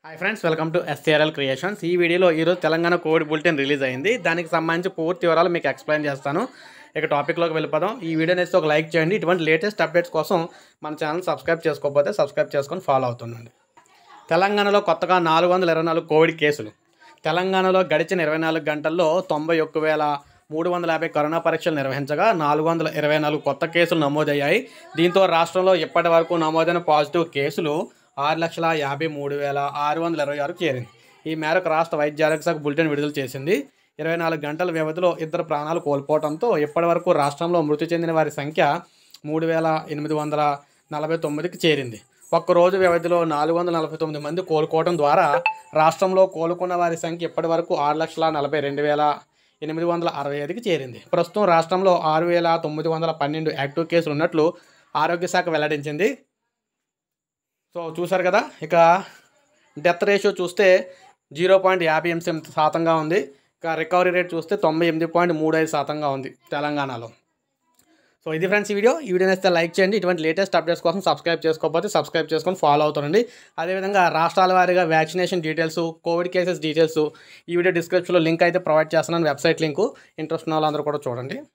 hi friends welcome to SRL creations ఈ వీడియోలో ఈరోజు తెలంగాణ కోవిడ్ బులెటిన్ రిలీజ్ అయింది దానికి సంబంధించి పూర్తి వివరాలు మీకు ఎక్స్ప్లెయిన్ చేస్తాను ఇక టాపిక్లోకి వెళ్ళిపోదాం ఈ వీడియో నేస్తే ఒక లైక్ చేయండి ఇటువంటి లేటెస్ట్ అప్డేట్స్ కోసం మన ఛానల్ సబ్స్క్రైబ్ చేసుకోకపోతే సబ్స్క్రైబ్ చేసుకొని ఫాలో అవుతుండండి తెలంగాణలో కొత్తగా నాలుగు వందల ఇరవై నాలుగు కోవిడ్ కేసులు తెలంగాణలో గడిచిన ఇరవై నాలుగు గంటల్లో తొంభై ఒక్క వేల మూడు వందల యాభై కరోనా పరీక్షలు నిర్వహించగా నాలుగు వందల ఇరవై నాలుగు కొత్త కేసులు నమోదయ్యాయి దీంతో రాష్ట్రంలో ఇప్పటి వరకు నమోదైన పాజిటివ్ కేసులు ఆరు లక్షల యాభై మూడు వేల ఆరు వందల ఇరవై ఆరు చేరింది ఈ మేరకు రాష్ట్ర వైద్య ఆరోగ్య శాఖ బులెటిన్ విడుదల చేసింది ఇరవై నాలుగు గంటల వ్యవధిలో ఇద్దరు ప్రాణాలు కోల్పోవడంతో ఇప్పటి వరకు రాష్ట్రంలో మృతి చెందిన వారి సంఖ్య మూడు వేల ఎనిమిది వందల నలభై తొమ్మిదికి చేరింది ఒక్కరోజు వ్యవధిలో నాలుగు వందల నలభై తొమ్మిది మంది కోలుకోవడం ద్వారా రాష్ట్రంలో కోలుకున్న వారి సంఖ్య ఇప్పటి వరకు ఆరు లక్షల నలభై రెండు వేల ఎనిమిది వందల అరవై ఐదుకి చేరింది ప్రస్తుతం రాష్ట్రంలో ఆరు వేల తొమ్మిది వందల పన్నెండు యాక్టివ్ కేసులు ఉన్నట్లు ఆరోగ్య శాఖ వెల్లడించింది సో చూసారు కదా ఇక డెత్ రేషియో చూస్తే జీరో పాయింట్ యాభై ఎనిమిది శాతంగా ఉంది ఇక రికవరీ రేట్ చూస్తే తొంభై ఎనిమిది పాయింట్ మూడు ఐదు శాతంగా ఉంది తెలంగాణలో సో ఇది ఫ్రెండ్స్ ఈ వీడియో ఈ వీడియో నేస్తే లైక్ చేయండి ఇటువంటి లేటెస్ట్ అప్డేట్స్ కోసం సబ్స్క్రైబ్ చేసుకోకపోతే సబ్స్క్రైబ్ చేసుకొని ఫాలో అవుతారండి అదేవిధంగా రాష్ట్రాల వారీగా vaccination details covid cases details ఈ వీడియో డిస్క్రిప్షన్లో లింక్ అయితే ప్రొవైడ్ చేస్తున్నాను వెబ్సైట్ లింకు ఇంట్రెస్ట్ ఉన్న వాళ్ళందరూ కూడా చూడండి